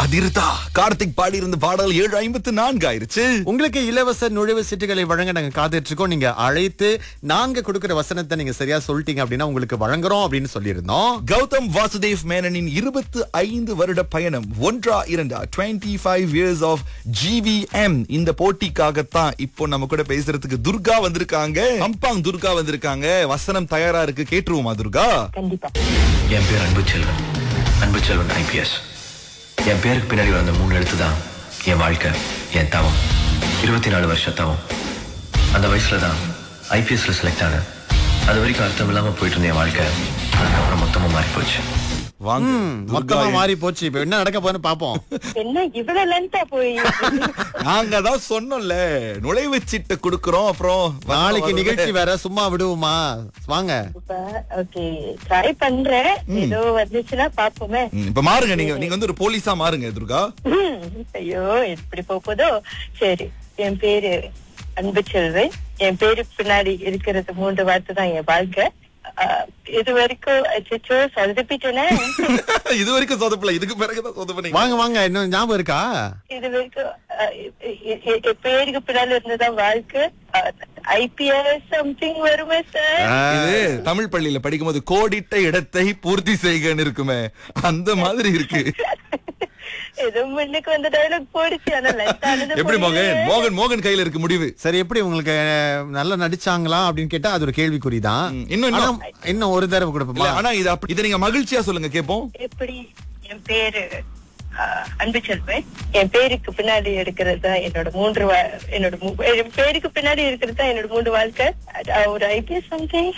அதிர்தா கார்த்திக் பாடி இருந்த பாடல் ஏழு ஐம்பத்து நான்கு ஆயிருச்சு உங்களுக்கு இலவச நுழைவு சீட்டுகளை வழங்க நாங்க காத்துட்டு இருக்கோம் நீங்க அழைத்து நாங்க கொடுக்கிற வசனத்தை நீங்க சரியா சொல்லிட்டீங்க அப்படின்னா உங்களுக்கு வழங்குறோம் அப்படின்னு சொல்லியிருந்தோம் கௌதம் வாசுதேவ் மேனனின் இருபத்து ஐந்து வருட பயணம் ஒன்றா இரண்டா twenty five years of GVM இந்த போட்டிக்காகத்தான் இப்போ நம்ம கூட பேசுறதுக்கு துர்கா வந்திருக்காங்க அம்பாங் துர்கா வந்திருக்காங்க வசனம் தயாரா இருக்கு கேட்டுருவோமா துர்கா கண்டிப்பா என் பேர் அன்பு செல்வன் அன்பு செல்வன் ஐபிஎஸ் என் பேருக்கு பின்னாடி வந்த மூணு எழுத்து தான் என் வாழ்க்கை என் தவம் இருபத்தி நாலு வருஷ தவம் அந்த வயசுல தான் ஐபிஎஸ்ல செலக்ட் ஆனேன் அது வரைக்கும் அர்த்தம் இல்லாம போயிட்டு இருந்த என் வாழ்க்கை அதுக்கப்புறம் மொத்தமா மாறி போச்சு வாங்க துர்கா மொத்தமா மாறி போச்சு இப்ப என்ன நடக்க போகுதுன்னு பாப்போம் என்ன இவ்வளவு லென்த்தா போய் நாங்க தான் சொன்னோம்ல நுழைவு சீட்டை கொடுக்கறோம் அப்புறம் நாளைக்கு நிகழ்ச்சி வேற சும்மா விடுவோமா வாங்க ஓகே ட்ரை பண்றேன் ஏதோ வந்துச்சுன்னா பாப்போமே ம், இப்ப மாறுங்க நீங்க நீங்க வந்து ஒரு போலீஸா மாறுங்க துர்கா ம், ஐயோ எப்படி போக போதோ சரி என் பேரு அன்பு செல்வன் என் பேரு பின்னாடி இருக்கிறது மூன்று வார்த்தை தான் என் வாழ்க்கை அஹ், இது வரைக்கும் அச்சோ சொதப்பிட்டேனே இது வரைக்கும் சொதப்பல இதுக்கு பிறகுதான் சொதப்பனீங்க வாங்க வாங்க இன்னும் ஞாபகம் இருக்கா இது வரைக்கும் அஹ், எ- எ- எ- என் பேருக்கு பின்னாடி இருந்ததான் வாழ்க்கை ஐபிஎஸ் சம்திங் வருமே சார் இது தமிழ் பள்ளியில படிக்கும்போது கோடிட்ட இடத்தை பூர்த்தி செய்கன்னு இருக்குமே அந்த மாதிரி இருக்கு ஏதோ முன்னுக்கு வந்த டைலாக் போடுச்சு ஆனா length ஆனது எப்படி மோகன் புரியல. மோகன் மோகன் கையில இருக்கு முடிவு சரி எப்படி உங்களுக்கு அஹ், நல்லா நடிச்சாங்களா அப்படின்னு கேட்டா அது ஒரு கேள்விக்குறிதான் ம், இன்னும் இன்னும். ஆனா, இன்னும் ஒரு தடவை இல்ல, கொடுப்போமா ஆனா இது அப்படி இதை நீங்க மகிழ்ச்சியா சொல்லுங்க கேப்போம் எப்படி என் பேரு ஆஹ், அன்பு செல்வன் என் பேருக்கு பின்னாடி இருக்கிறது தான் என்னோட மூன்று வா- என்னோட மூ- என் பேருக்கு பின்னாடி இருக்கிறது தான் என்னோட மூன்று வாழ்க்கை அது ஒரு ஐபிஎஸ் சம்திங்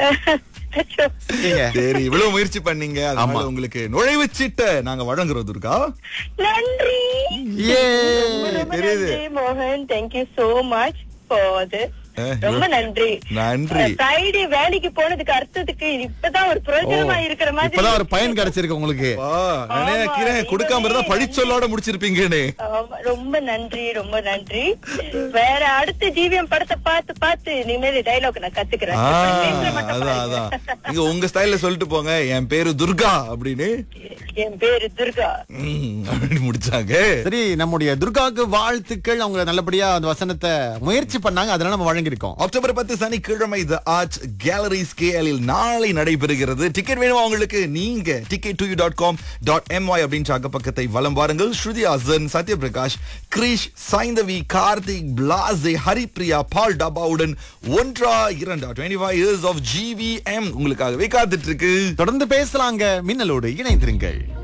நீங்க சரி இவ்வளவு முயற்சி பண்ணீங்க அதனால ஆமா. உங்களுக்கு நுழைவு சீட்டை நாங்க வழங்குறோம் துர்கா நன்றி ஏ ரொம்ப ரொம்ப தெரியுது. நன்றி மோகன் thank you so much for this Eh, ரொம்ப நன்றி நன்றி. ஃப்ரைடே வேலைக்கு போனதுக்கு அர்த்தத்துக்கு இப்பதான் ஒரு பிரயோஜனமா இருக்கிற மாதிரி இப்பதான் ஒரு பயன் கிடைச்சிருக்கு உங்களுக்கு வா, நான் நினைக்கிறேன் ஆமா, கொடுக்காம இருந்தா இதுவே பழிச்சொல்லோட முடிச்சிருப்பீங்கன்னு ஆமா, ரொம்ப நன்றி ரொம்ப நன்றி வேற அடுத்த ஜீவியம் படத்தை பார்த்து பார்த்து இனிமேல் டைலாக் நான் கத்துக்கிறேன் ஆ, இப்ப பேசுற மட்டும் அதான் அதான் பாருங்க. நீங்க உங்க ஸ்டைல்ல சொல்லிட்டு போங்க என் பேரு துர்கா அப்படின்னு என் பேரு துர்கா ம், அப்படின்னு முடிச்சாங்க சரி நம்முடைய துர்காவுக்கு வாழ்த்துக்கள் அவங்க நல்லபடியா அந்த வசனத்தை முயற்சி பண்ணாங்க அதனால நம்ம வழங்கியிருக்கோம் அக்டோபர் பத்து சனிக்கிழமை த ஆர்ட் கேலரிஸ் கேஎலில் நாளை நடைபெறுகிறது டிக்கெட் வேணுமா உங்களுக்கு நீங்க ticket two dot com dot MY அப்படின்னு அக்க பக்கத்தை வலம் வாருங்கள் ஸ்ருதி ஹாசன் சத்யபிரகாஷ் கிரீஷ் சைந்தவி கார்த்திக் பிளாசே ஹரிப்ரியா பால் டபாவுடன் ஒன்றா இரண்டா twenty five years of GVM உங்களுக்காகவே காத்துட்டு இருக்கு தொடர்ந்து பேசலாங்க மின்னலோடு இணைந்திருங்கள்